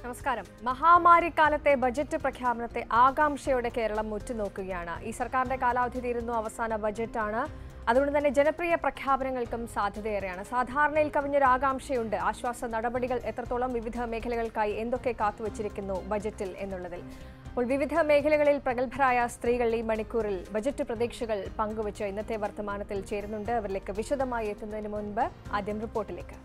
നമസ്കാരം മഹാമാരി കാലത്തെ ബജറ്റ് പ്രഖ്യാപനത്തെ ആകാംക്ഷയോടെ കേരളം ഉറ്റുനോക്കുകയാണ് ഈ സർക്കാരിന്റെ കാലാവധി തീരുന്നു അവസാന ബജറ്റാണ് അതുകൊണ്ട് തന്നെ ജനപ്രിയ പ്രഖ്യാപനങ്ങൾക്കും സാധ്യതയേറെയാണ് സാധാരണയിൽ കവിഞ്ഞൊരു ആകാംക്ഷയുണ്ട് ആശ്വാസ നടപടികൾ എത്രത്തോളം വിവിധ മേഖലകൾക്കായി എന്തൊക്കെ കാത്തുവച്ചിരിക്കുന്നു ബജറ്റിൽ എന്നുള്ളതിൽ അപ്പോൾ വിവിധ മേഖലകളിൽ പ്രഗത്ഭരായ സ്ത്രീകൾ ഈ മണിക്കൂറിൽ ബജറ്റ് പ്രതീക്ഷകൾ പങ്കുവച്ച് ഇന്നത്തെ വർത്തമാനത്തിൽ ചേരുന്നുണ്ട് അവരിലേക്ക് വിശദമായി എത്തുന്നതിന് മുൻപ് ആദ്യം റിപ്പോർട്ടിലേക്ക്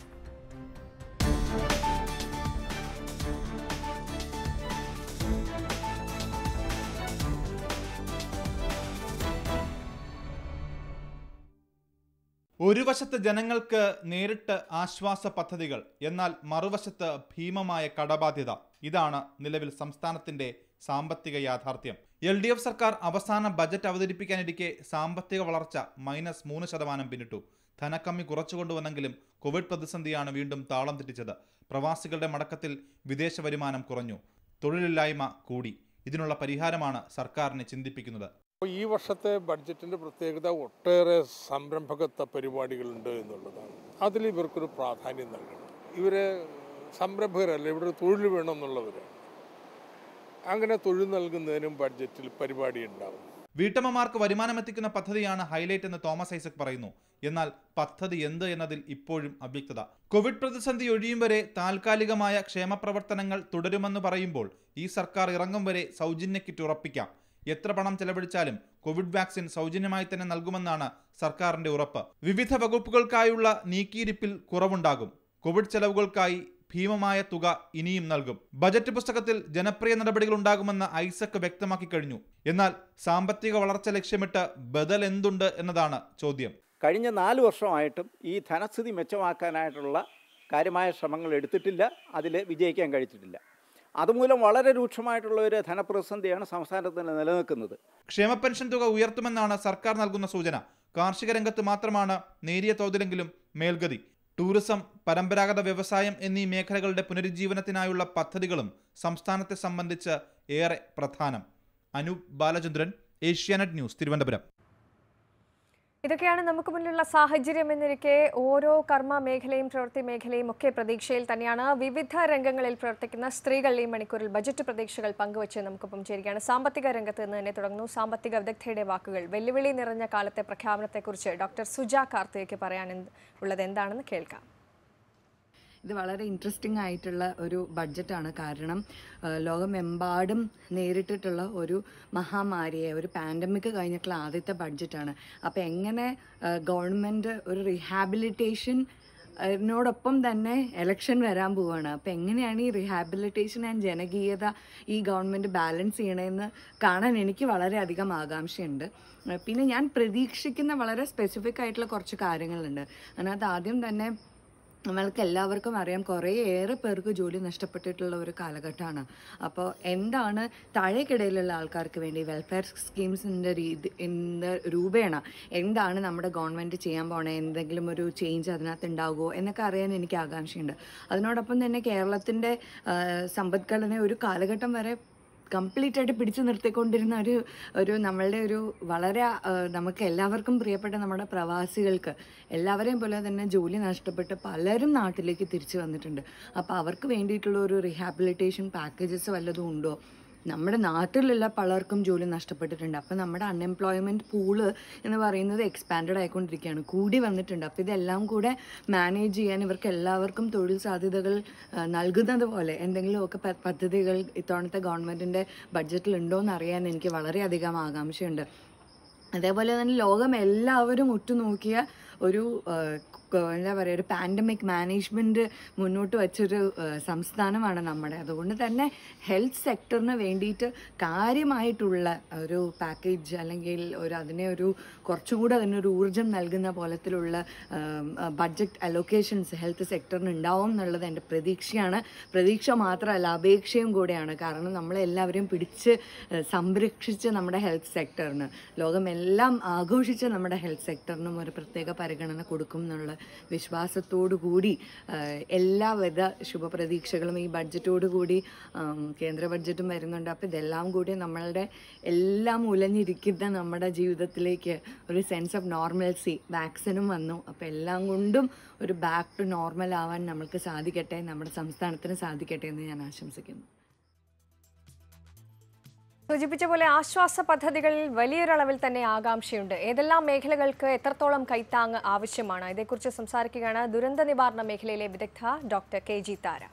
ഒരു വശത്ത് ജനങ്ങൾക്ക് നേരിട്ട് ആശ്വാസ പദ്ധതികൾ എന്നാൽ മറുവശത്ത് ഭീമമായ കടബാധ്യത ഇതാണ് നിലവിൽ സംസ്ഥാനത്തിന്റെ സാമ്പത്തിക യാഥാർത്ഥ്യം എൽ ഡി എഫ് സർക്കാർ അവസാന ബജറ്റ് അവതരിപ്പിക്കാനിരിക്കെ സാമ്പത്തിക വളർച്ച മൈനസ് മൂന്ന് ശതമാനം പിന്നിട്ടു ധനക്കമ്മി കുറച്ചു കൊണ്ടുവന്നെങ്കിലും കോവിഡ് പ്രതിസന്ധിയാണ് വീണ്ടും താളം തെറ്റിച്ചത് പ്രവാസികളുടെ മടക്കത്തിൽ വിദേശ വരുമാനം കുറഞ്ഞു തൊഴിലില്ലായ്മ കൂടി ഇതിനുള്ള പരിഹാരമാണ് സർക്കാരിനെ ചിന്തിപ്പിക്കുന്നത് അപ്പോൾ ഈ വർഷത്തെ ബഡ്ജറ്റിൻ്റെ പ്രത്യേകത ഒട്ടേറെ സംരംഭകത്വ പരിപാടികളുണ്ട് എന്നുള്ളതാണ് അതിൽ ഇവർക്കൊരു പ്രാധാന്യം നൽകണം ഇവർ സംരംഭകരല്ല ഇവിടെ ഒരു തൊഴിൽ വേണം എന്നുള്ളവരാണ് അങ്ങനെ തൊഴിൽ നൽകുന്നതിനും ബഡ്ജറ്റിൽ പരിപാടി ഉണ്ടാവും വീട്ടമ്മമാർക്ക് വരുമാനമെത്തിക്കുന്ന പദ്ധതിയാണ് ഹൈലൈറ്റ് എന്ന് തോമസ് ഐസക് പറയുന്നു എന്നാൽ പദ്ധതി എന്ത് എന്നതിൽ ഇപ്പോഴും അവ്യക്തത കോവിഡ് പ്രതിസന്ധി ഒഴിയും വരെ താൽക്കാലികമായ ക്ഷേമപ്രവർത്തനങ്ങൾ തുടരുമെന്ന് പറയുമ്പോൾ ഈ സർക്കാർ ഇറങ്ങും വരെ സൗജന്യ കിറ്റ് ഉറപ്പിക്കാം എത്ര പണം ചെലവഴിച്ചാലും കോവിഡ് വാക്സിൻ സൗജന്യമായി തന്നെ നൽകുമെന്നാണ് സർക്കാരിന്റെ ഉറപ്പ് വിവിധ വകുപ്പുകൾക്കായുള്ള നീക്കിയിരിപ്പിൽ കുറവുണ്ടാകും കോവിഡ് ചെലവുകൾക്കായി ഭീമമായ തുക ഇനിയും നൽകും ബജറ്റ് പുസ്തകത്തിൽ ജനപ്രിയ നടപടികൾ ഉണ്ടാകുമെന്ന് ഐസക് വ്യക്തമാക്കി കഴിഞ്ഞു എന്നാൽ സാമ്പത്തിക വളർച്ച ലക്ഷ്യമിട്ട് ബദൽ എന്തുണ്ട് എന്നതാണ് ചോദ്യം കഴിഞ്ഞ നാല് വർഷമായിട്ടും ഈ ധനസ്ഥിതി മെച്ചമാക്കാനായിട്ടുള്ള കാര്യമായ ശ്രമങ്ങൾ എടുത്തിട്ടില്ല അതിൽ വിജയിക്കാൻ കഴിച്ചിട്ടില്ല അതുമൂലം വളരെ രൂക്ഷമായിട്ടുള്ള ഒരു ധനപ്രതിസന്ധിയാണ് സംസ്ഥാനത്ത് നിലനിൽക്കുന്നത് ക്ഷേമ പെൻഷൻ തുക ഉയർത്തുമെന്നാണ് സർക്കാർ നൽകുന്ന സൂചന കാർഷിക രംഗത്ത് മാത്രമാണ് നേരിയ തോതിലെങ്കിലും മേൽഗതി ടൂറിസം പരമ്പരാഗത വ്യവസായം എന്നീ മേഖലകളുടെ പുനരുജ്ജീവനത്തിനായുള്ള പദ്ധതികളും സംസ്ഥാനത്തെ സംബന്ധിച്ച് ഏറെ പ്രധാനം അനൂപ് ബാലചന്ദ്രൻ ഏഷ്യാനെറ്റ് ന്യൂസ് തിരുവനന്തപുരം ഇതൊക്കെയാണ് നമുക്ക് മുന്നിലുള്ള സാഹചര്യം എന്നിരിക്കെ ഓരോ കർമ്മ മേഖലയും പ്രവൃത്തി മേഖലയും ഒക്കെ പ്രതീക്ഷയിൽ തന്നെയാണ് വിവിധ രംഗങ്ങളിൽ പ്രവർത്തിക്കുന്ന സ്ത്രീകൾ ഈ മണിക്കൂറിൽ ബജറ്റ് പ്രതീക്ഷകൾ പങ്കുവച്ച് നമുക്കൊപ്പം ചേരുകയാണ് സാമ്പത്തിക രംഗത്ത് നിന്ന് തന്നെ തുടങ്ങുന്നു സാമ്പത്തിക വിദഗ്ധയുടെ വാക്കുകൾ വെല്ലുവിളി നിറഞ്ഞ കാലത്തെ പ്രഖ്യാപനത്തെക്കുറിച്ച് ഡോക്ടർ സുജ കാർത്തികയ്ക്ക് പറയാൻ എന്ത്- ഉള്ളത് എന്താണെന്ന് കേൾക്കാം ഇത് വളരെ ഇൻട്രസ്റ്റിംഗ് ആയിട്ടുള്ള ഒരു ബഡ്ജറ്റാണ് കാരണം ആ, ലോകമെമ്പാടും നേരിട്ടിട്ടുള്ള ഒരു മഹാമാരിയെ ഒരു പാൻഡമിക് കഴിഞ്ഞിട്ടുള്ള ആദ്യത്തെ ബഡ്ജറ്റാണ് അപ്പോൾ എങ്ങനെ ഗവൺമെൻറ് ഒരു റീഹാബിലിറ്റേഷൻ അതിനോടൊപ്പം തന്നെ എലക്ഷൻ വരാൻ പോവാണ് അപ്പോൾ എങ്ങനെയാണ് ഈ റീഹാബിലിറ്റേഷൻ ആൻഡ് ജനകീയത ഈ ഗവൺമെൻറ് ബാലൻസ് ചെയ്യണമെന്ന് കാണാൻ എനിക്ക് വളരെയധികം ആകാംക്ഷയുണ്ട് ആ, പിന്നെ ഞാൻ പ്രതീക്ഷിക്കുന്ന വളരെ സ്പെസിഫിക് ആയിട്ടുള്ള കുറച്ച് കാര്യങ്ങളുണ്ട് അതിനകത്ത് ആദ്യം തന്നെ നമ്മൾക്ക് എല്ലാവർക്കും അറിയാം കുറേയേറെ പേർക്ക് ജോലി നഷ്ടപ്പെട്ടിട്ടുള്ള ഒരു കാലഘട്ടമാണ് അപ്പോൾ എന്താണ് താഴേക്കിടയിലുള്ള ആൾക്കാർക്ക് വേണ്ടി വെൽഫെയർ സ്കീംസിൻ്റെ രീതി എന്ത് രൂപേണ എന്താണ് നമ്മുടെ ഗവൺമെൻറ് ചെയ്യാൻ പോണേ എന്തെങ്കിലും ഒരു ചേഞ്ച് അതിനകത്ത് ഉണ്ടാകുമോ എന്നൊക്കെ അറിയാൻ എനിക്ക് ആകാംക്ഷയുണ്ട് അതിനോടൊപ്പം തന്നെ കേരളത്തിൻ്റെ സമ്പദ്ഘടന ഒരു കാലഘട്ടം വരെ കംപ്ലീറ്റ് ആയിട്ട് പിടിച്ചു നിർത്തിക്കൊണ്ടിരുന്ന ഒരു ഒരു നമ്മളുടെ ഒരു വളരെ ആ, നമുക്ക് എല്ലാവർക്കും പ്രിയപ്പെട്ട നമ്മുടെ പ്രവാസികൾക്ക് എല്ലാവരെയും പോലെ തന്നെ ജോലി നഷ്ടപ്പെട്ട് പലരും നാട്ടിലേക്ക് തിരിച്ചു വന്നിട്ടുണ്ട് അപ്പോൾ അവർക്ക് വേണ്ടിയിട്ടുള്ള ഒരു റീഹാബിലിറ്റേഷൻ പാക്കേജസ് വല്ലതും ഉണ്ടോ നമ്മുടെ നാട്ടിലുള്ള പലർക്കും ജോലി നഷ്ടപ്പെട്ടിട്ടുണ്ട് അപ്പോൾ നമ്മുടെ അൺഎംപ്ലോയ്മെൻറ്റ് പൂള് എന്ന് പറയുന്നത് എക്സ്പാൻഡഡ് ആയിക്കൊണ്ടിരിക്കുകയാണ് കൂടി വന്നിട്ടുണ്ട് അപ്പോൾ ഇതെല്ലാം കൂടെ മാനേജ് ചെയ്യാൻ ഇവർക്ക് എല്ലാവർക്കും തൊഴിൽ സാധ്യതകൾ ആ, നൽകുന്നത് പോലെ എന്തെങ്കിലുമൊക്കെ പ- പദ്ധതികൾ ഇത്തവണത്തെ ഗവൺമെൻറ്റിൻ്റെ ബഡ്ജറ്റിൽ ഉണ്ടോ എന്ന് അറിയാൻ എനിക്ക് വളരെയധികം ആകാംക്ഷയുണ്ട് അതേപോലെ തന്നെ ലോകം എല്ലാവരും ഉറ്റുനോക്കിയ ഒരു ആ, ക- എന്താ പറയുക ഒരു പാൻഡമിക് മാനേജ്മെൻറ്റ് മുന്നോട്ട് വച്ചൊരു ആ, സംസ്ഥാനമാണ് നമ്മുടെ അതുകൊണ്ട് തന്നെ ഹെൽത്ത് സെക്ടറിന് വേണ്ടിയിട്ട് കാര്യമായിട്ടുള്ള ഒരു പാക്കേജ് അല്ലെങ്കിൽ ഒരു അതിനെ ഒരു കുറച്ചുകൂടെ അതിനൊരു ഊർജം നൽകുന്ന പോലത്തിലുള്ള ബഡ്ജറ്റ് അലൊക്കേഷൻസ് ഹെൽത്ത് സെക്ടറിന് ഉണ്ടാവും എന്നുള്ളത് എൻ്റെ പ്രതീക്ഷയാണ് പ്രതീക്ഷ മാത്രമല്ല അപേക്ഷയും കൂടെയാണ് കാരണം നമ്മളെല്ലാവരെയും പിടിച്ച് ആ, സംരക്ഷിച്ച് നമ്മുടെ ഹെൽത്ത് സെക്ടറിന് ലോകമെല്ലാം ആഘോഷിച്ച നമ്മുടെ ഹെൽത്ത് സെക്ടറിനും ഒരു പ്രത്യേക പരിഗണന പരിഗണന കൊടുക്കും എന്നുള്ള വിശ്വാസത്തോടു കൂടി ആ, എല്ലാവിധ ശുഭപ്രതീക്ഷകളും ഈ ബഡ്ജറ്റോടു കൂടി ആം, കേന്ദ്ര ബഡ്ജറ്റും വരുന്നുണ്ട് അപ്പോൾ ഇതെല്ലാം കൂടി നമ്മളുടെ എല്ലാം ഉലഞ്ഞിരിക്കുന്ന നമ്മുടെ ജീവിതത്തിലേക്ക് ഒരു സെൻസ് ഓഫ് നോർമൽസി വാക്സിനും വന്നു അപ്പോൾ എല്ലാം കൊണ്ടും ഒരു ബാക്ക് ടു നോർമൽ ആവാൻ നമ്മൾക്ക് സാധിക്കട്ടെ നമ്മുടെ സംസ്ഥാനത്തിന് സാധിക്കട്ടെ എന്ന് ഞാൻ ആശംസിക്കുന്നു സൂചിപ്പിച്ച പോലെ ആശ്വാസ പദ്ധതികളിൽ വലിയൊരളവിൽ തന്നെ ആകാംക്ഷയുണ്ട് ഏതെല്ലാം മേഖലകൾക്ക് എത്രത്തോളം കൈത്താങ് ആവശ്യമാണ് ഇതേക്കുറിച്ച് സംസാരിക്കുകയാണ് ദുരന്ത നിവാരണ മേഖലയിലെ വിദഗ്ധ ഡോക്ടർ കെ ജി താര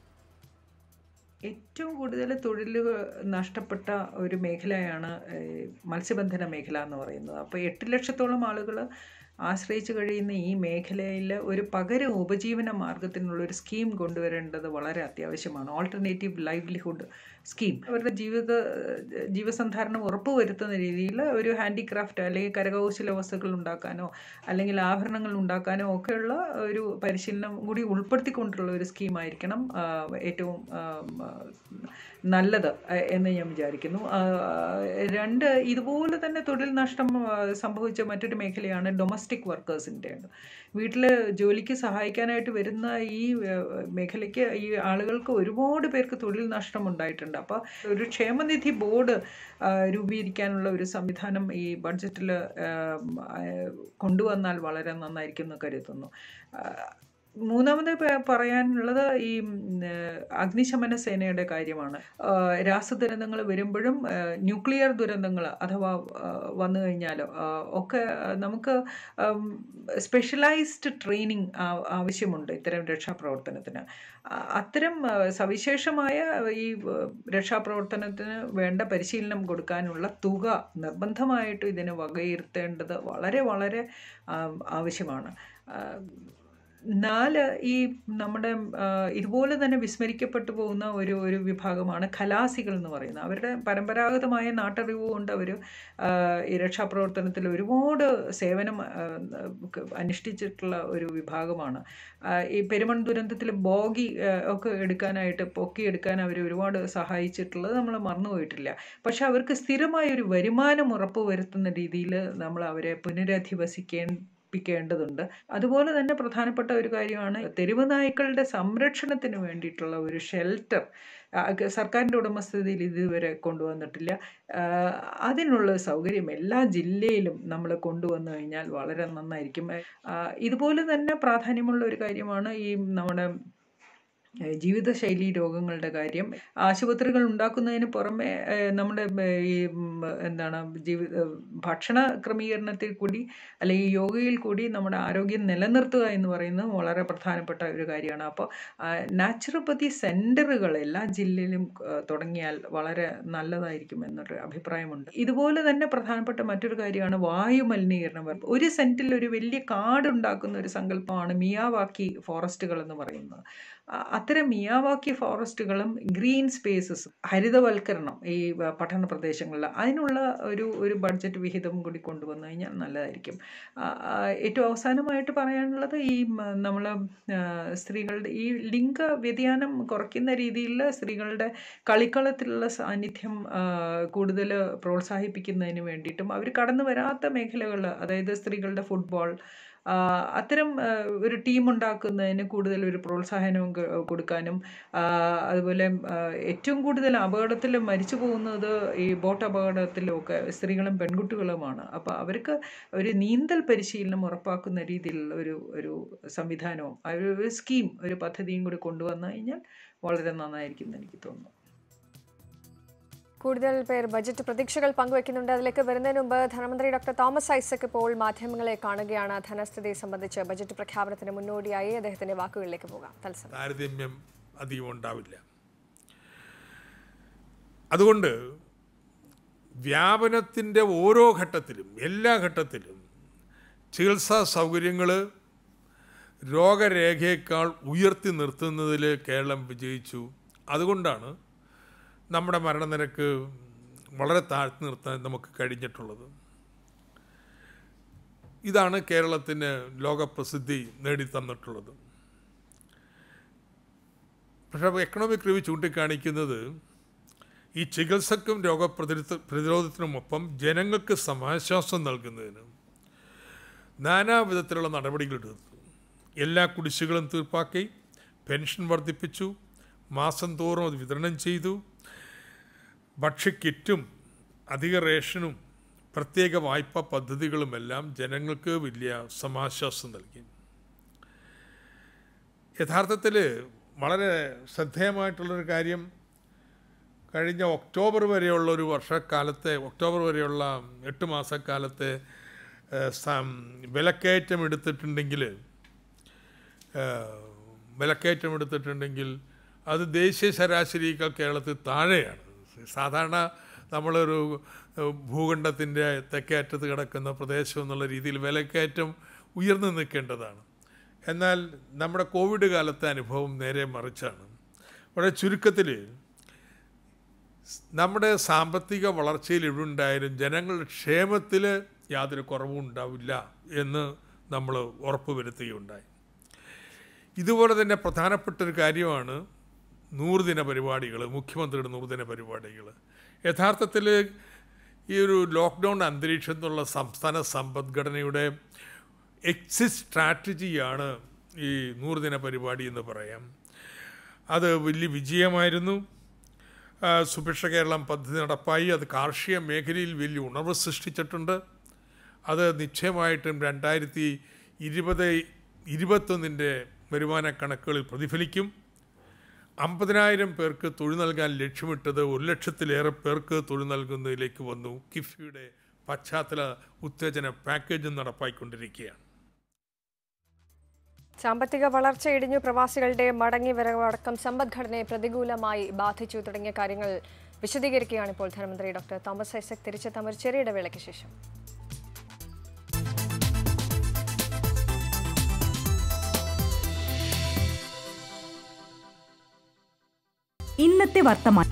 ഏറ്റവും കൂടുതൽ തൊഴിൽ നഷ്ടപ്പെട്ട ഒരു മേഖലയാണ് ഏഹ്, മത്സ്യബന്ധന മേഖല എന്ന് പറയുന്നത് അപ്പോൾ എട്ട് ലക്ഷത്തോളം ആളുകൾ ആശ്രയിച്ച് കഴിയുന്ന ഈ മേഖലയിൽ ഒരു പകരം ഉപജീവന മാർഗത്തിനുള്ള ഒരു സ്കീം കൊണ്ടുവരേണ്ടത് വളരെ അത്യാവശ്യമാണ് ഓൾട്ടർനേറ്റീവ് ലൈവ്ലിഹുഡ് സ്കീം അവരുടെ ജീവിത ജീവസന്ധാരണം ഉറപ്പുവരുത്തുന്ന രീതിയിൽ ഒരു ഹാൻഡിക്രാഫ്റ്റ് അല്ലെങ്കിൽ കരകൗശല വസ്തുക്കൾ ഉണ്ടാക്കാനോ അല്ലെങ്കിൽ ആഭരണങ്ങൾ ഉണ്ടാക്കാനോ ഒക്കെയുള്ള ഒരു പരിശീലനം കൂടി ഉൾപ്പെടുത്തിക്കൊണ്ടുള്ള ഒരു സ്കീമായിരിക്കണം ആ, ഏറ്റവും ആ, ആ, നല്ലത് ആ, എന്ന് ഞാൻ വിചാരിക്കുന്നു ആ, രണ്ട് ഇതുപോലെ തന്നെ തൊഴിൽ നഷ്ടം ആ, സംഭവിച്ച മറ്റൊരു മേഖലയാണ് ഡൊമസ്റ്റിക് വർക്കേഴ്സിൻ്റെ വീട്ടിൽ ജോലിക്ക് സഹായിക്കാനായിട്ട് വരുന്ന ഈ ആ, മേഖലയ്ക്ക് ഈ ആളുകൾക്ക് ഒരുപാട് പേർക്ക് തൊഴിൽ നഷ്ടം ഉണ്ടായിട്ടുണ്ട് അപ്പോൾ ഒരു ക്ഷേമനിധി ബോർഡ് ആ, രൂപീകരിക്കാനുള്ള ഒരു സംവിധാനം ഈ ബഡ്ജറ്റിൽ കൊണ്ടുവന്നാൽ വളരെ നന്നായിരിക്കും എന്ന് കരുതുന്നു ആ, മൂന്നാമത് പ- പറയാനുള്ളത് ഈ ഉം, ഏഹ്, അഗ്നിശമന സേനയുടെ കാര്യമാണ് ആഹ് രാസദുരന്തങ്ങൾ വരുമ്പോഴും ന്യൂക്ലിയർ ദുരന്തങ്ങൾ അഥവാ ആഹ് വന്നു കഴിഞ്ഞാലോ ആഹ് ഒക്കെ ആഹ് നമുക്ക് സ്പെഷ്യലൈസ്ഡ് ട്രെയിനിങ് ആവശ്യമുണ്ട് ഇത്തരം രക്ഷാപ്രവർത്തനത്തിന് ആ- അത്തരം ആഹ് സവിശേഷമായ ഈ ആഹ് രക്ഷാപ്രവർത്തനത്തിന് വേണ്ട പരിശീലനം കൊടുക്കാനുള്ള തുക നിർബന്ധമായിട്ടും ഇതിന് വകയിരുത്തേണ്ടത് വളരെ വളരെ ആം, ആവശ്യമാണ് ആഹ് നാല് ഈ നമ്മുടെ ആ, ഇതുപോലെ തന്നെ വിസ്മരിക്കപ്പെട്ടു പോകുന്ന ഒരു ഒരു വിഭാഗമാണ് ഖലാസികൾ എന്ന് പറയുന്നത് അവരുടെ പരമ്പരാഗതമായ നാട്ടറിവ് കൊണ്ട് അവർ ഈ രക്ഷാപ്രവർത്തനത്തിൽ ഒരുപാട് സേവനം ആ, ക- അനുഷ്ഠിച്ചിട്ടുള്ള ഒരു വിഭാഗമാണ് ആ, ഈ പെരുമൺ ദുരന്തത്തിൽ ബോഗി ആ, ഒക്കെ എടുക്കാനായിട്ട് പൊക്കിയെടുക്കാൻ അവർ ഒരുപാട് സഹായിച്ചിട്ടുള്ളത് നമ്മൾ മറന്നുപോയിട്ടില്ല പക്ഷെ അവർക്ക് സ്ഥിരമായ ഒരു വരുമാനം ഉറപ്പുവരുത്തുന്ന രീതിയിൽ നമ്മൾ അവരെ പുനരധിവസിക്കേണ്ട പ്പിക്കേണ്ടതുണ്ട് അതുപോലെ തന്നെ പ്രധാനപ്പെട്ട ഒരു കാര്യമാണ് തെരുവ് നായ്ക്കളുടെ സംരക്ഷണത്തിന് വേണ്ടിയിട്ടുള്ള ഒരു ഷെൽട്ടർ സർക്കാരിൻ്റെ ഉടമസ്ഥതയിൽ ഇതുവരെ കൊണ്ടുവന്നിട്ടില്ല ആ, അതിനുള്ള സൗകര്യം എല്ലാ ജില്ലയിലും നമ്മൾ കൊണ്ടുവന്നു കഴിഞ്ഞാൽ വളരെ നന്നായിരിക്കും ആ, ഇതുപോലെ തന്നെ പ്രാധാന്യമുള്ള ഒരു കാര്യമാണ് ഈ നമ്മുടെ ഏഹ് ജീവിതശൈലി രോഗങ്ങളുടെ കാര്യം ആശുപത്രികൾ ഉണ്ടാക്കുന്നതിന് പുറമെ ഏഹ് നമ്മുടെ ഏഹ് ഈ ഉം, എന്താണ് ജീവി ഏഹ് ഭക്ഷണ ക്രമീകരണത്തിൽ കൂടി അല്ലെങ്കിൽ യോഗയിൽ കൂടി നമ്മുടെ ആരോഗ്യം നിലനിർത്തുക എന്ന് പറയുന്നത് വളരെ പ്രധാനപ്പെട്ട ഒരു കാര്യമാണ് അപ്പോൾ നാച്ചുറോപ്പതി സെൻറ്ററുകൾ എല്ലാ ജില്ലയിലും ഏഹ് തുടങ്ങിയാൽ വളരെ നല്ലതായിരിക്കും എന്നൊരു അഭിപ്രായമുണ്ട് ഇതുപോലെ തന്നെ പ്രധാനപ്പെട്ട മറ്റൊരു കാര്യമാണ് വായു മലിനീകരണം ഒരു സെൻറ്റിൽ ഒരു വലിയ കാട് ഉണ്ടാക്കുന്ന ഒരു സങ്കല്പമാണ് മിയാവാക്കി ഫോറസ്റ്റുകൾ എന്ന് പറയുന്നത് അ- അത്തരം മിയാവാക്കി ഫോറസ്റ്റുകളും ഗ്രീൻ സ്പേസസും ഹരിതവൽക്കരണം ഈ വ- പട്ടണ പ്രദേശങ്ങളിൽ അതിനുള്ള ഒരു ഒരു ബഡ്ജറ്റ് വിഹിതം കൂടി കൊണ്ടുവന്നു കഴിഞ്ഞാൽ നല്ലതായിരിക്കും ആ, ആ, ഏറ്റവും അവസാനമായിട്ട് പറയാനുള്ളത് ഈ നമ്മൾ സ്ത്രീകളുടെ ഈ ലിംഗ വ്യതിയാനം കുറയ്ക്കുന്ന രീതിയിൽ സ്ത്രീകളുടെ കളിക്കളത്തിലുള്ള സാന്നിധ്യം കൂടുതൽ പ്രോത്സാഹിപ്പിക്കുന്നതിന് വേണ്ടിയിട്ടും അവർ കടന്നു വരാത്ത മേഖലകൾ അതായത് സ്ത്രീകളുടെ ഫുട്ബോൾ ആ, അത്തരം ആ, ഒരു ടീം ഉണ്ടാക്കുന്നതിന് കൂടുതൽ ഒരു പ്രോത്സാഹനവും ക- കൊടുക്കാനും ആ, അതുപോലെ ആ, ഏറ്റവും കൂടുതൽ അപകടത്തിൽ മരിച്ചു പോകുന്നത് ഈ ബോട്ട് അപകടത്തിലുമൊക്കെ സ്ത്രീകളും പെൺകുട്ടികളുമാണ് അപ്പോൾ അവർക്ക് ഒരു നീന്തൽ പരിശീലനം ഉറപ്പാക്കുന്ന രീതിയിലുള്ള ഒരു ഒരു സംവിധാനവും ആ ഒരു ഒരു സ്കീം ഒരു പദ്ധതിയും കൂടി കൊണ്ടുവന്നു കഴിഞ്ഞാൽ വളരെ നന്നായിരിക്കും എന്ന് എനിക്ക് തോന്നുന്നു കൂടുതൽ പേർ ബജറ്റ് പ്രതീക്ഷകൾ പങ്കുവയ്ക്കുന്നുണ്ട് അതിലേക്ക് വരുന്നതിന് മുമ്പ് ധനമന്ത്രി ഡോക്ടർ തോമസ് ഐസക് ഇപ്പോൾ മാധ്യമങ്ങളെ കാണുകയാണ് ധനസ്ഥിതി സംബന്ധിച്ച് ബജറ്റ് പ്രഖ്യാപനത്തിന് മുന്നോടിയായി അദ്ദേഹത്തിന്റെ വാക്കുകളിലേക്ക് പോകാം തത്സമയം താരതമ്യം അധികം ഉണ്ടാവില്ല അതുകൊണ്ട് വ്യാപനത്തിൻ്റെ ഓരോ ഘട്ടത്തിലും എല്ലാ ഘട്ടത്തിലും ചികിത്സാ സൗകര്യങ്ങൾ രോഗരേഖയേക്കാൾ ഉയർത്തി നിർത്തുന്നതിൽ കേരളം വിജയിച്ചു അതുകൊണ്ടാണ് നമ്മുടെ മരണനിരക്ക് വളരെ താഴ്ത്തി നിർത്താൻ നമുക്ക് കഴിഞ്ഞിട്ടുള്ളത് ഇതാണ് കേരളത്തിന് ലോകപ്രസിദ്ധി നേടിത്തന്നിട്ടുള്ളത് പക്ഷേ എക്കണോമിക് റിവ്യൂ ചൂണ്ടിക്കാണിക്കുന്നത് ഈ ചികിത്സക്കും രോഗപ്രതിരോധ പ്രതിരോധത്തിനുമൊപ്പം ജനങ്ങൾക്ക് സമാശ്വാസം നൽകുന്നതിന് നാനാവിധത്തിലുള്ള നടപടികളെടുത്തു എല്ലാ കുടിശ്ശികളും തീർപ്പാക്കി പെൻഷൻ വർദ്ധിപ്പിച്ചു മാസം തോറും അത് വിതരണം ചെയ്തു ഭക്ഷ്യക്കിറ്റും അധിക റേഷനും പ്രത്യേക വായ്പാ പദ്ധതികളുമെല്ലാം ജനങ്ങൾക്ക് വലിയ സമാശ്വാസം നൽകി യഥാർത്ഥത്തിൽ വളരെ ശ്രദ്ധേയമായിട്ടുള്ളൊരു കാര്യം കഴിഞ്ഞ ഒക്ടോബർ വരെയുള്ള ഒരു വർഷക്കാലത്തെ ഒക്ടോബർ വരെയുള്ള എട്ട് മാസക്കാലത്തെ ഏഹ്, സം- വിലക്കയറ്റം എടുത്തിട്ടുണ്ടെങ്കിൽ ഏഹ്, വിലക്കയറ്റം എടുത്തിട്ടുണ്ടെങ്കിൽ അത് ദേശീയ ശരാശരിയേക്കാൾ കേരളത്തിൽ താഴെയാണ് സാധാരണ നമ്മളൊരു ഏഹ്, ഭൂഖണ്ഡത്തിൻ്റെ തെക്കേ അറ്റത്ത് കിടക്കുന്ന പ്രദേശം എന്നുള്ള രീതിയിൽ വിലക്കയറ്റം ഉയർന്നു നിൽക്കേണ്ടതാണ് എന്നാൽ നമ്മുടെ കോവിഡ് കാലത്തെ അനുഭവം നേരെ മറിച്ചാണ് വളരെ ചുരുക്കത്തിൽ നമ്മുടെ സാമ്പത്തിക വളർച്ചയിൽ എവിടുണ്ടായാലും ജനങ്ങളുടെ ക്ഷേമത്തിൽ യാതൊരു കുറവും ഉണ്ടാവില്ല എന്ന് നമ്മൾ ഉറപ്പ് വരുത്തുകയുണ്ടായി ഇതുപോലെ തന്നെ പ്രധാനപ്പെട്ട ഒരു കാര്യമാണ് നൂറുദിന പരിപാടികൾ മുഖ്യമന്ത്രിയുടെ നൂറുദിന പരിപാടികൾ യഥാർത്ഥത്തിൽ ഈ ഒരു ലോക്ക്ഡൗൺ അന്തരീക്ഷത്തിലുള്ള സംസ്ഥാന സമ്പദ്ഘടനയുടെ എക്സിറ്റ് സ്ട്രാറ്റജിയാണ് ഈ നൂറുദിന പരിപാടി എന്ന് പറയാം അത് വലിയ വിജയമായിരുന്നു ആ, സുഭിക്ഷ കേരളം പദ്ധതി നടപ്പായി അത് കാർഷിക മേഖലയിൽ വലിയ ഉണർവ് സൃഷ്ടിച്ചിട്ടുണ്ട് അത് നിശ്ചയമായിട്ടും രണ്ടായിരത്തി ഇരുപത് ഇരുപത്തൊന്നിൻ്റെ വരുമാന കണക്കുകളിൽ പ്രതിഫലിക്കും അമ്പതിനായിരം പേർക്ക് തൊഴിൽ നൽകാൻ ലക്ഷ്യമിട്ടത് ഒരു ലക്ഷത്തിലേറെ പേർക്ക് തൊഴിൽ നൽകുന്നതിലേക്ക് വന്നു കിഫ്ബിയുടെ പശ്ചാത്തല ഉത്തേജന പാക്കേജും നടപ്പായിക്കൊണ്ടിരിക്കുകയാണ് സാമ്പത്തിക വളർച്ച ഇടിഞ്ഞു പ്രവാസികളുടെ മടങ്ങി വരവടക്കം സമ്പദ്ഘടനയെ പ്രതികൂലമായി ബാധിച്ചു തുടങ്ങിയ കാര്യങ്ങൾ വിശദീകരിക്കുകയാണ് ഇപ്പോൾ ധനമന്ത്രി ഡോക്ടർ തോമസ് ഐസക് തിരിച്ചെത്താൻ ഒരു ചെറിയ ഇടവേളയ്ക്ക് ശേഷം ഇന്നത്തെ വർത്തമാനം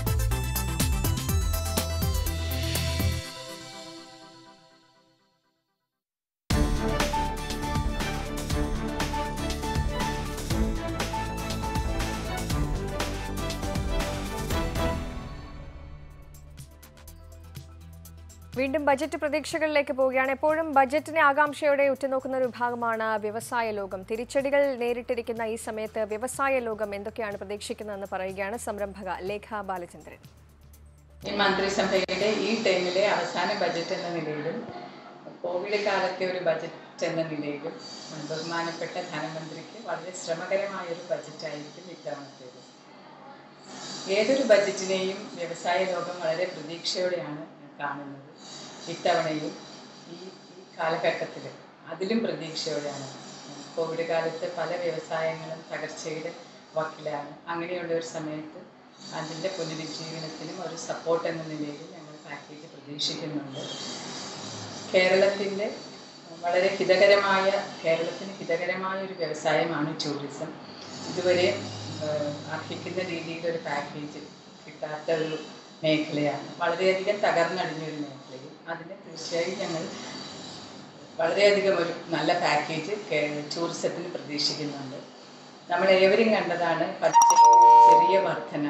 വീണ്ടും ബജറ്റ് പ്രതീക്ഷകളിലേക്ക് പോവുകയാണ് എപ്പോഴും ബജറ്റിനെ ആകാംക്ഷയോടെ ഉറ്റുനോക്കുന്ന ഒരു വിഭാഗമാണ് വ്യവസായ ലോകം തിരിച്ചടികൾ നേരിട്ടിരിക്കുന്ന ഈ സമയത്ത് വ്യവസായ ലോകം എന്തൊക്കെയാണ് പ്രതീക്ഷിക്കുന്നതെന്ന് പറയുകയാണ് സംരംഭക ലേഖ ബാലചന്ദ്രൻ ഈ മന്ത്രിസഭയുടെ ഈ ടൈമിലെ അവസാന ബജറ്റ് എന്ന നിലയിലും കോവിഡ് കാലത്തെ ഒരു ബജറ്റ് എന്ന നിലയിലും ബഹുമാനപ്പെട്ട ധനമന്ത്രിക്ക് വളരെ ശ്രമകരമായ ഒരു ബജറ്റായിരിക്കും ഇത്തവണത്തേത് ഏതൊരു ബജറ്റിനെയും വ്യവസായ ലോകം വളരെ പ്രതീക്ഷയോടെയാണ് കാണുന്നത് ഇത്തവണയും ഈ ഈ കാലഘട്ടത്തിൽ അതിലും പ്രതീക്ഷയോടെയാണ് കോവിഡ് കാലത്ത് പല വ്യവസായങ്ങളും തകർച്ചയുടെ വക്കിലാണ് അങ്ങനെയുള്ള ഒരു സമയത്ത് അതിൻ്റെ പുനരുജ്ജീവനത്തിനും ഒരു സപ്പോർട്ട് എന്ന നിലയിൽ ഞങ്ങൾ പാക്കേജ് പ്രതീക്ഷിക്കുന്നുണ്ട് കേരളത്തിൻ്റെ വളരെ ഹിതകരമായ കേരളത്തിന് ഹിതകരമായ ഒരു വ്യവസായമാണ് ടൂറിസം ഇതുവരെ ഏഹ്, അർഹിക്കുന്ന രീതിയിലൊരു പാക്കേജ് കിട്ടാത്ത ഒരു മേഖലയാണ് വളരെയധികം തകർന്നടിഞ്ഞൊരു മേഖലയും അതിന് തീർച്ചയായും ഞങ്ങൾ വളരെയധികം ഒരു നല്ല പാക്കേജ് കേ- ടൂറിസത്തിന് പ്രതീക്ഷിക്കുന്നുണ്ട് നമ്മൾ ഏവരും കണ്ടതാണ് ബഡ്ജറ്റിൽ ചെറിയ വർധന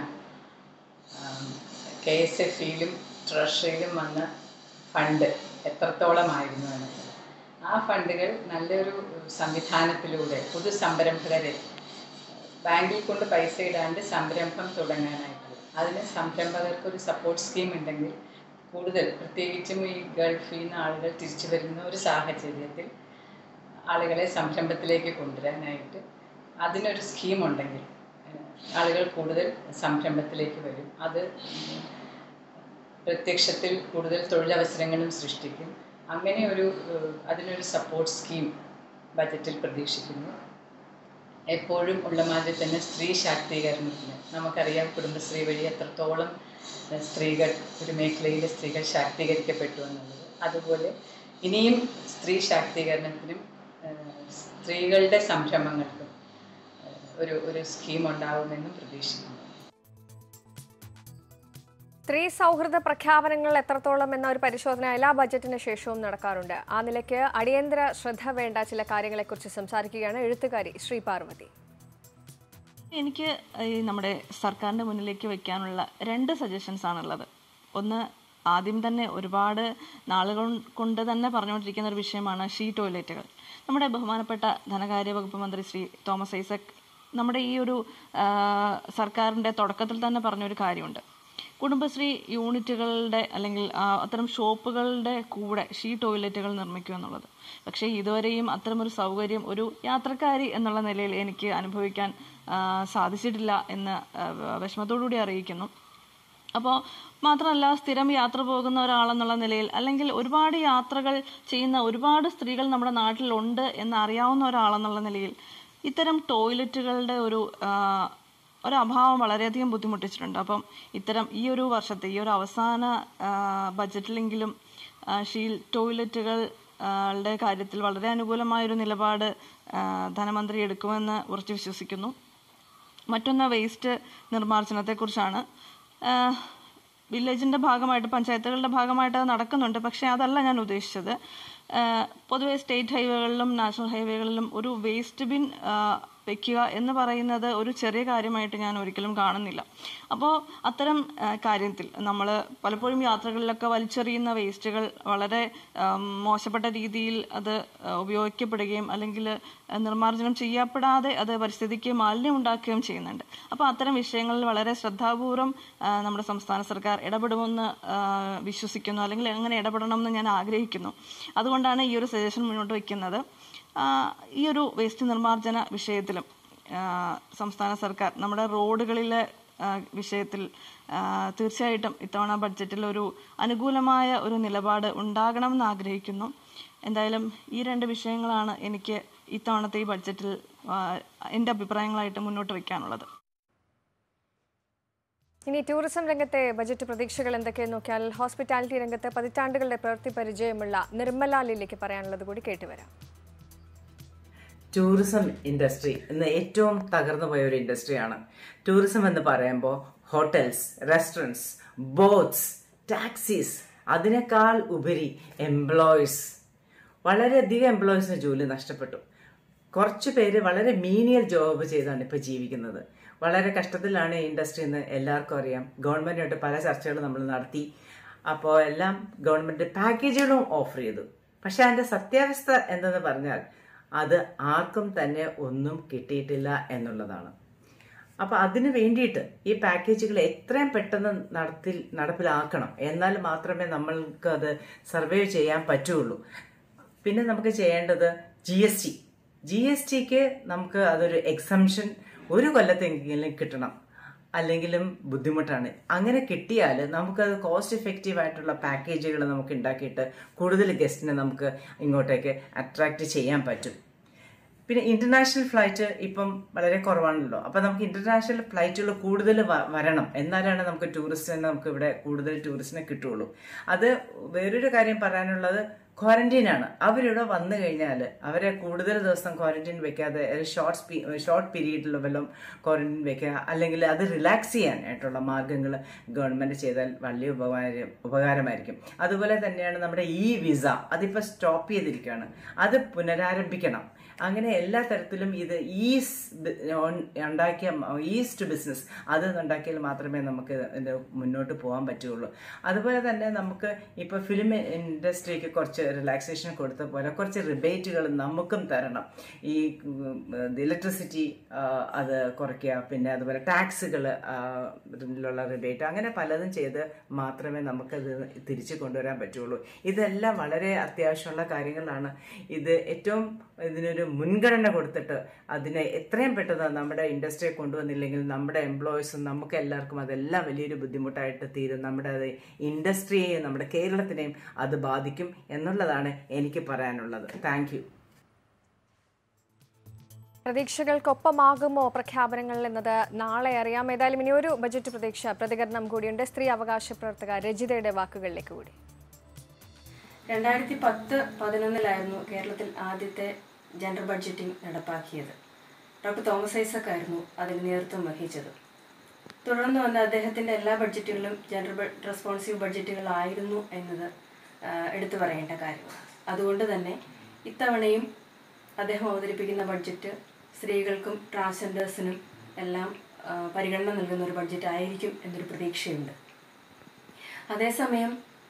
കെ എസ് എഫ് ഇയിലും ട്രഷറിയിലും വന്ന ഫണ്ട് എത്രത്തോളമായിരുന്നു എന്നുള്ളത് ആ ഫണ്ടുകൾ നല്ലൊരു സംവിധാനത്തിലൂടെ പുതു സംരംഭകരെ ബാങ്കിൽ കൊണ്ട് പൈസ ഇടാണ്ട് സംരംഭം തുടങ്ങാനായിട്ട് അതിന് സംരംഭകർക്ക് ഒരു സപ്പോർട്ട് സ്കീം ഉണ്ടെങ്കിൽ കൂടുതൽ പ്രത്യേകിച്ചും ഈ ഗൾഫിൽ നിന്ന് ആളുകൾ തിരിച്ചു വരുന്ന ഒരു സാഹചര്യത്തിൽ ആളുകളെ സംരംഭത്തിലേക്ക് കൊണ്ടുവരാനായിട്ട് അതിനൊരു സ്കീം ഉണ്ടെങ്കിൽ ഏഹ്, ആളുകൾ കൂടുതൽ സംരംഭത്തിലേക്ക് വരും അത് ഉം, പ്രത്യക്ഷത്തിൽ കൂടുതൽ തൊഴിലവസരങ്ങളും സൃഷ്ടിക്കും അങ്ങനെ ഒരു ഏഹ്, അതിനൊരു സപ്പോർട്ട് സ്കീം ബജറ്റിൽ പ്രതീക്ഷിക്കുന്നു എപ്പോഴും ഉള്ള മാതിരി തന്നെ സ്ത്രീ ശാക്തീകരണത്തിന് നമുക്കറിയാം കുടുംബശ്രീ വഴി എത്രത്തോളം ഏഹ്, സ്ത്രീകൾ ഒരു മേഖലയിലെ സ്ത്രീകൾ ശാക്തീകരിക്കപ്പെട്ടു എന്നുള്ളത് അതുപോലെ ഇനിയും സ്ത്രീ ശാക്തീകരണത്തിനും ഏഹ്, സ്ത്രീകളുടെ സംരംഭങ്ങൾക്കും ഏഹ്, ഒരു ഒരു സ്കീം ഉണ്ടാവുമെന്നും പ്രതീക്ഷിക്കുന്നു സ്ത്രീ സൗഹൃദ പ്രഖ്യാപനങ്ങൾ എത്രത്തോളം എന്ന ഒരു പരിശോധന എല്ലാ ബജറ്റിന് ശേഷവും നടക്കാറുണ്ട് ആ നിലയ്ക്ക് അടിയന്തര ശ്രദ്ധ വേണ്ട ചില കാര്യങ്ങളെക്കുറിച്ച് സംസാരിക്കുകയാണ് എഴുത്തുകാരി ശ്രീ പാർവതി എനിക്ക് ഈ നമ്മുടെ സർക്കാരിൻ്റെ മുന്നിലേക്ക് വെക്കാനുള്ള രണ്ട് സജഷൻസ് ആണുള്ളത് ഒന്ന് ആദ്യം തന്നെ ഒരുപാട് നാളുകൾ കൊണ്ട് തന്നെ പറഞ്ഞുകൊണ്ടിരിക്കുന്ന ഒരു വിഷയമാണ് ഷീ ടോയ്ലറ്റുകൾ നമ്മുടെ ബഹുമാനപ്പെട്ട ധനകാര്യ വകുപ്പ് മന്ത്രി ശ്രീ തോമസ് ഐസക് നമ്മുടെ ഈ ഒരു ആ, സർക്കാരിൻ്റെ തുടക്കത്തിൽ തന്നെ പറഞ്ഞൊരു കാര്യമുണ്ട് കുടുംബശ്രീ യൂണിറ്റുകളുടെ അല്ലെങ്കിൽ ആ, അത്തരം ഷോപ്പുകളുടെ കൂടെ ഷീ ടോയ്ലറ്റുകൾ നിർമ്മിക്കുക എന്നുള്ളത് പക്ഷേ ഇതുവരെയും അത്തരമൊരു സൗകര്യം ഒരു യാത്രക്കാരി എന്നുള്ള നിലയിൽ എനിക്ക് അനുഭവിക്കാൻ ആ, സാധിച്ചിട്ടില്ല എന്ന് ആ, വിഷമത്തോടുകൂടി അറിയിക്കുന്നു അപ്പോൾ മാത്രമല്ല സ്ഥിരം യാത്ര പോകുന്ന ഒരാളെന്നുള്ള നിലയിൽ അല്ലെങ്കിൽ ഒരുപാട് യാത്രകൾ ചെയ്യുന്ന ഒരുപാട് സ്ത്രീകൾ നമ്മുടെ നാട്ടിലുണ്ട് എന്ന് അറിയാവുന്ന ഒരാളെന്നുള്ള നിലയിൽ ഇത്തരം ടോയ്ലറ്റുകളുടെ ഒരു ആ, ഒരു അഭാവം വളരെയധികം ബുദ്ധിമുട്ടിച്ചിട്ടുണ്ട് അപ്പം ഇത്തരം ഈ ഒരു വർഷത്തെ ഈ ഒരു അവസാന ആ, ബജറ്റിലെങ്കിലും ആ, ഷീൽ ടോയ്ലറ്റുകൾ ആ, ളുടെ കാര്യത്തിൽ വളരെ അനുകൂലമായൊരു നിലപാട് ആ, ധനമന്ത്രി എടുക്കുമെന്ന് ഉറച്ചു വിശ്വസിക്കുന്നു മറ്റൊന്ന് വേസ്റ്റ് നിർമ്മാർജ്ജനത്തെക്കുറിച്ചാണ് ആഹ് വില്ലേജിൻ്റെ ഭാഗമായിട്ട് പഞ്ചായത്തുകളുടെ ഭാഗമായിട്ട് അത് നടക്കുന്നുണ്ട് പക്ഷേ അതല്ല ഞാൻ ഉദ്ദേശിച്ചത് ആഹ് പൊതുവെ സ്റ്റേറ്റ് ഹൈവേകളിലും നാഷണൽ ഹൈവേകളിലും ഒരു വേസ്റ്റ് ബിൻ ആഹ് വെക്കുക എന്ന് പറയുന്നത് ഒരു ചെറിയ കാര്യമായിട്ട് ഞാൻ ഒരിക്കലും കാണുന്നില്ല അപ്പോൾ അത്തരം ആഹ് കാര്യത്തിൽ നമ്മൾ പലപ്പോഴും യാത്രകളിലൊക്കെ വലിച്ചെറിയുന്ന വേസ്റ്റുകൾ വളരെ ആം, മോശപ്പെട്ട രീതിയിൽ അത് ആഹ് ഉപയോഗിക്കപ്പെടുകയും അല്ലെങ്കിൽ ആഹ് നിർമ്മാർജ്ജനം ചെയ്യപ്പെടാതെ അത് പരിസ്ഥിതിക്ക് മാലിന്യം ഉണ്ടാക്കുകയും ചെയ്യുന്നുണ്ട് അപ്പോൾ അത്തരം വിഷയങ്ങളിൽ വളരെ ശ്രദ്ധാപൂർവം ആഹ് നമ്മുടെ സംസ്ഥാന സർക്കാർ ഇടപെടുമെന്ന് ആഹ് വിശ്വസിക്കുന്നു അല്ലെങ്കിൽ അങ്ങനെ ഇടപെടണം എന്ന് ഞാൻ ആഗ്രഹിക്കുന്നു അതുകൊണ്ടാണ് ഈ ഒരു സജഷൻ മുന്നോട്ട് വയ്ക്കുന്നത് ആഹ് ഈ ഒരു വേസ്റ്റ് നിർമ്മാർജ്ജന വിഷയത്തിലും ആഹ് സംസ്ഥാന സർക്കാർ നമ്മുടെ റോഡുകളിലെ ആഹ് വിഷയത്തിൽ ആഹ് തീർച്ചയായിട്ടും ഇത്തവണ ബഡ്ജറ്റിൽ ഒരു അനുകൂലമായ ഒരു നിലപാട് ഉണ്ടാകണമെന്ന് ആഗ്രഹിക്കുന്നു എന്തായാലും ഈ രണ്ട് വിഷയങ്ങളാണ് എനിക്ക് ഇത്തവണത്തെ ഈ ബഡ്ജറ്റിൽ ആഹ് എൻ്റെ അഭിപ്രായങ്ങളായിട്ട് മുന്നോട്ട് വയ്ക്കാനുള്ളത് ഇനി ടൂറിസം രംഗത്തെ ബജറ്റ് പ്രതീക്ഷകൾ എന്തൊക്കെയെന്ന് നോക്കിയാൽ ഹോസ്പിറ്റാലിറ്റി രംഗത്ത് പതിറ്റാണ്ടുകളുടെ പ്രവൃത്തി പരിചയമുള്ള നിർമ്മല ലില്ലിക്ക് പറയാനുള്ളത് കൂടി കേട്ടുവരാം ടൂറിസം ഇൻഡസ്ട്രി ഇന്ന് ഏറ്റവും തകർന്നു പോയ ഒരു ഇൻഡസ്ട്രിയാണ് ടൂറിസം എന്ന് പറയുമ്പോൾ ഹോട്ടൽസ് റെസ്റ്റോറൻറ്റ്സ് ബോട്ട്സ് ടാക്സീസ് അതിനേക്കാൾ ഉപരി എംപ്ലോയീസ് വളരെയധികം എംപ്ലോയീസിന് ജോലി നഷ്ടപ്പെട്ടു കുറച്ച് പേര് വളരെ മീനിയൽ ജോബ് ചെയ്താണ് ഇപ്പോൾ ജീവിക്കുന്നത് വളരെ കഷ്ടത്തിലാണ് ഈ ഇൻഡസ്ട്രി എന്ന് എല്ലാവർക്കും അറിയാം ഗവൺമെൻറ്റായിട്ട് പല ചർച്ചകളും നമ്മൾ നടത്തി അപ്പോൾ എല്ലാം ഗവൺമെൻറ് പാക്കേജുകളും ഓഫർ ചെയ്തു പക്ഷെ അതിൻ്റെ സത്യാവസ്ഥ എന്തെന്ന് പറഞ്ഞാൽ അത് ആർക്കും തന്നെ ഒന്നും കിട്ടിയിട്ടില്ല എന്നുള്ളതാണ് അപ്പോൾ അതിന് വേണ്ടിയിട്ട് ഈ പാക്കേജുകൾ എത്രയും പെട്ടെന്ന് നടത്തി നടപ്പിലാക്കണം എന്നാൽ മാത്രമേ നമ്മൾക്ക് അത് സർവൈവ് ചെയ്യാൻ പറ്റുള്ളൂ പിന്നെ നമുക്ക് ചെയ്യേണ്ടത് G S T G S ടിക്ക് നമുക്ക് അതൊരു എക്സംഷൻ ഒരു കൊല്ലത്തെങ്കിലും കിട്ടണം അല്ലെങ്കിലും ബുദ്ധിമുട്ടാണ് അങ്ങനെ കിട്ടിയാൽ നമുക്കത് കോസ്റ്റ് എഫക്റ്റീവ് ആയിട്ടുള്ള പാക്കേജുകൾ നമുക്ക് ഉണ്ടാക്കിയിട്ട് കൂടുതൽ ഗസ്റ്റിനെ നമുക്ക് ഇങ്ങോട്ടേക്ക് അട്രാക്റ്റ് ചെയ്യാൻ പറ്റും പിന്നെ ഇന്റർനാഷണൽ ഫ്ലൈറ്റ് ഇപ്പം വളരെ കുറവാണല്ലോ അപ്പം നമുക്ക് ഇന്റർനാഷണൽ ഫ്ലൈറ്റുകൾ കൂടുതൽ വ- വരണം എന്നാലാണ് നമുക്ക് ടൂറിസ്റ്റിനെ നമുക്ക് ഇവിടെ കൂടുതൽ ടൂറിസ്റ്റിനെ കിട്ടുള്ളൂ അത് വേറൊരു കാര്യം പറയാനുള്ളത് ക്വാറന്റൈൻ ആണ് അവരിവിടെ വന്നു കഴിഞ്ഞാൽ അവരെ കൂടുതൽ ദിവസം ക്വാറന്റൈൻ വെക്കാതെ ഷോർട്ട് ഷോർട്ട് പീരീഡിൽ വല്ലതും ക്വാറന്റൈൻ വെക്കുക അല്ലെങ്കിൽ അത് റിലാക്സ് ചെയ്യാനായിട്ടുള്ള മാർഗങ്ങൾ ഗവൺമെൻറ് ചെയ്താൽ വലിയ ഉപകാരം ഉപകാരമായിരിക്കും അതുപോലെ തന്നെയാണ് നമ്മുടെ ഈ വിസ അതിപ്പോൾ സ്റ്റോപ്പ് ചെയ്തിരിക്കുകയാണ് അത് പുനരാരംഭിക്കണം അങ്ങനെ എല്ലാ തരത്തിലും ഇത് ഈസ് ബി- ഓൺ- ഉണ്ടാക്കിയ ഈസ്റ്റ് ബിസിനസ് അത് ഉണ്ടാക്കിയാൽ മാത്രമേ നമുക്ക് ഇത് മുന്നോട്ട് പോകാൻ പറ്റുള്ളൂ അതുപോലെ തന്നെ നമുക്ക് ഇപ്പോൾ ഫിലിം ഇൻഡസ്ട്രിക്ക് കുറച്ച് റിലാക്സേഷൻ കൊടുത്ത പോലെ കുറച്ച് റിബേറ്റുകൾ നമുക്കും തരണം ഈ ഇലക്ട്രിസിറ്റി അത് കുറയ്ക്കുക പിന്നെ അതുപോലെ ടാക്സുകൾ ുള്ള റിബേറ്റ് അങ്ങനെ പലതും ചെയ്ത് മാത്രമേ നമുക്കത് തിരിച്ചു കൊണ്ടുവരാൻ പറ്റുള്ളൂ ഇതെല്ലാം വളരെ അത്യാവശ്യമുള്ള കാര്യങ്ങളാണ് ഇത് ഏറ്റവും ഇതിനൊരു മുൻഗണന കൊടുത്തിട്ട് അതിനെ എത്രയും പെട്ടെന്ന് നമ്മുടെ ഇൻഡസ്ട്രിയെ കൊണ്ടുവന്നില്ലെങ്കിൽ നമ്മുടെ എംപ്ലോയീസും നമുക്ക് എല്ലാവർക്കും അതെല്ലാം വലിയൊരു ബുദ്ധിമുട്ടായിട്ട് തീരും നമ്മുടെ അത് ഇൻഡസ്ട്രിയെയും നമ്മുടെ കേരളത്തിനെയും അത് ബാധിക്കും എന്നുള്ളതാണ് എനിക്ക് പറയാനുള്ളത് താങ്ക് യു പ്രതീക്ഷകൾക്കൊപ്പമാകുമോ പ്രഖ്യാപനങ്ങൾ എന്നത് നാളെ അറിയാം ഏതായാലും ഇനി ഒരു ബജറ്റ് പ്രതീക്ഷ പ്രതികരണം കൂടിയുണ്ട് സ്ത്രീ അവകാശ പ്രവർത്തക രജിതയുടെ വാക്കുകളിലേക്ക് കൂടി രണ്ടായിരത്തി പത്ത് പതിനൊന്നിലായിരുന്നു കേരളത്തിൽ ആദ്യത്തെ ജെൻഡർ ബഡ്ജറ്റിംഗ് നടപ്പാക്കിയത് ഡോക്ടർ തോമസ് ഐസക് ആയിരുന്നു അതിന് നേതൃത്വം വഹിച്ചത് തുടർന്ന് വന്ന അദ്ദേഹത്തിൻ്റെ എല്ലാ ബഡ്ജറ്റുകളും ജെൻഡർ റെസ്പോൺസീവ് ബഡ്ജറ്റുകളായിരുന്നു എന്നത് ആ, എടുത്തു പറയേണ്ട കാര്യമാണ് അതുകൊണ്ട് തന്നെ ഇത്തവണയും അദ്ദേഹം അവതരിപ്പിക്കുന്ന ബഡ്ജറ്റ് സ്ത്രീകൾക്കും ട്രാൻസ്ജെൻഡേഴ്സിനും എല്ലാം ആ, പരിഗണന നൽകുന്ന ഒരു ബഡ്ജറ്റ് ആയിരിക്കും എന്നൊരു പ്രതീക്ഷയുണ്ട് അതേസമയം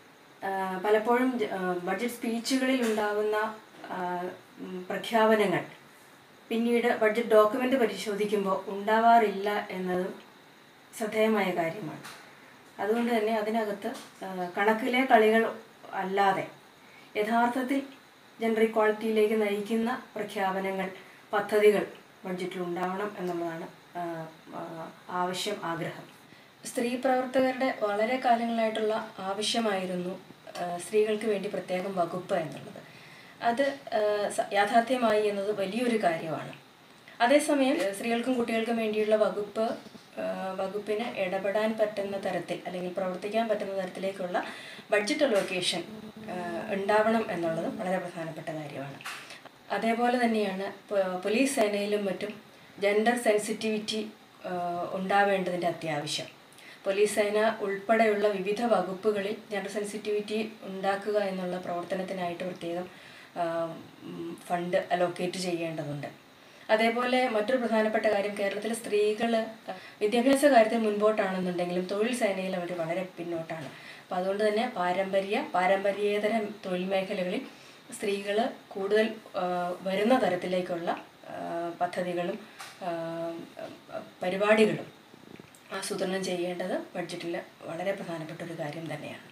ആ, പലപ്പോഴും ജ- ആ, ബഡ്ജറ്റ് സ്പീച്ചുകളിൽ ഉണ്ടാകുന്ന ആ, ഉം, പ്രഖ്യാപനങ്ങൾ പിന്നീട് ബഡ്ജറ്റ് ഡോക്യുമെൻ്റ് പരിശോധിക്കുമ്പോൾ ഉണ്ടാവാറില്ല എന്നതും ശ്രദ്ധേയമായ കാര്യമാണ് അതുകൊണ്ട് തന്നെ അതിനകത്ത് ആ, കണക്കിലെ കളികൾ അല്ലാതെ യഥാർത്ഥത്തിൽ ജെൻഡർ ഇക്വാളിറ്റിയിലേക്ക് നയിക്കുന്ന പ്രഖ്യാപനങ്ങൾ പദ്ധതികൾ ബഡ്ജറ്റിൽ ഉണ്ടാവണം എന്നുള്ളതാണ് ആ, ആ, ആവശ്യം ആഗ്രഹം സ്ത്രീ പ്രവർത്തകരുടെ വളരെ കാലങ്ങളായിട്ടുള്ള ആവശ്യമായിരുന്നു ആ, സ്ത്രീകൾക്ക് വേണ്ടി പ്രത്യേകം വകുപ്പ് എന്നുള്ളത് അത് ആ, സ- യാഥാർത്ഥ്യമായി എന്നത് വലിയൊരു കാര്യമാണ് അതേസമയം ഏഹ്, സ്ത്രീകൾക്കും കുട്ടികൾക്കും വേണ്ടിയുള്ള വകുപ്പ് ഏഹ്, വകുപ്പിന് ഇടപെടാൻ പറ്റുന്ന തരത്തിൽ അല്ലെങ്കിൽ പ്രവർത്തിക്കാൻ പറ്റുന്ന തരത്തിലേക്കുള്ള ബഡ്ജറ്റ് അലോക്കേഷൻ ഉണ്ടാവണം എന്നുള്ളതും വളരെ പ്രധാനപ്പെട്ട കാര്യമാണ് അതേപോലെ തന്നെയാണ് പോ- പോലീസ് സേനയിലും മറ്റും ജെൻഡർ സെൻസിറ്റിവിറ്റി ഉണ്ടാവേണ്ടതിൻ്റെ അത്യാവശ്യം പോലീസ് സേന ഉൾപ്പെടെയുള്ള വിവിധ വകുപ്പുകളിൽ ജെൻഡർ സെൻസിറ്റിവിറ്റി ഉണ്ടാക്കുക എന്നുള്ള പ്രവർത്തനത്തിനായിട്ട് പ്രത്യേകം ഫണ്ട് അലോക്കേറ്റ് ചെയ്യേണ്ടതുണ്ട് അതേപോലെ മറ്റൊരു പ്രധാനപ്പെട്ട കാര്യം കേരളത്തിൽ സ്ത്രീകൾ വിദ്യാഭ്യാസ കാര്യത്തിൽ മുൻപോട്ടാണെന്നുണ്ടെങ്കിലും തൊഴിൽ സേനയിൽ അവർ വളരെ പിന്നോട്ടാണ് അപ്പോൾ അതുകൊണ്ട് തന്നെ പാരമ്പര്യ പാരമ്പര്യേതര തൊഴിൽ മേഖലകളിൽ സ്ത്രീകൾ കൂടുതൽ ആ, വരുന്ന തരത്തിലേക്കുള്ള ആ, പദ്ധതികളും ആ, പരിപാടികളും ആസൂത്രണം ചെയ്യേണ്ടത് ബഡ്ജറ്റിൽ വളരെ പ്രധാനപ്പെട്ട ഒരു കാര്യം തന്നെയാണ്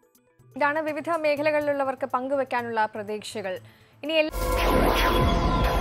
ഇതാണ് വിവിധ മേഖലകളിലുള്ളവർക്ക് പങ്കുവെക്കാനുള്ള പ്രതീക്ഷകൾ ഇനി എല്ലാ